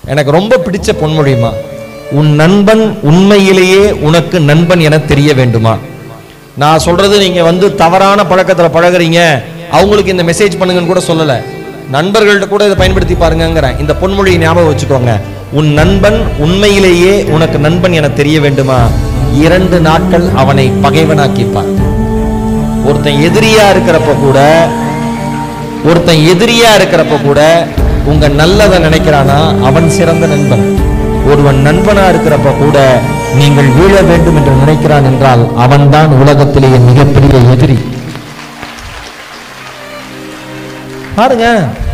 எனக்கு ரொம்ப பிடிச்ச பொன்மொழிமா உன் நண்பன் உண்மையிலேயே உனக்கு நண்பன் என தெரிய வேண்டுமா நான் சொல்றது நீங்க வந்து தவறான பழக்கத்துல பழகுறீங்க அவங்களுக்கு இந்த மெசேஜ் பண்ணுங்கன்னு கூட சொல்லல நண்பர்கள்ட்ட கூட இதை பயன்படுத்தி பாருங்கங்கிறேன் இந்த பொன்மொழியை ஞாபகம் வச்சுக்கோங்க உன் நண்பன் உண்மையிலேயே உனக்கு நண்பன் என தெரிய வேண்டுமா இரண்டு நாட்கள் அவனை பகைவனாக்கிப்பார் ஒருத்தன் எதிரியா இருக்கிறப்ப கூட ஒருத்தன் எதிரியா இருக்கிறப்ப கூட உங்க நல்லதை நினைக்கிறானா அவன் சிறந்த நண்பன் ஒருவன் நண்பனா இருக்கிறப்ப கூட நீங்கள் வீழ வேண்டும் என்று நினைக்கிறான் என்றால் அவன்தான் உலகத்திலேயே மிகப்பெரிய எதிரி பாருங்க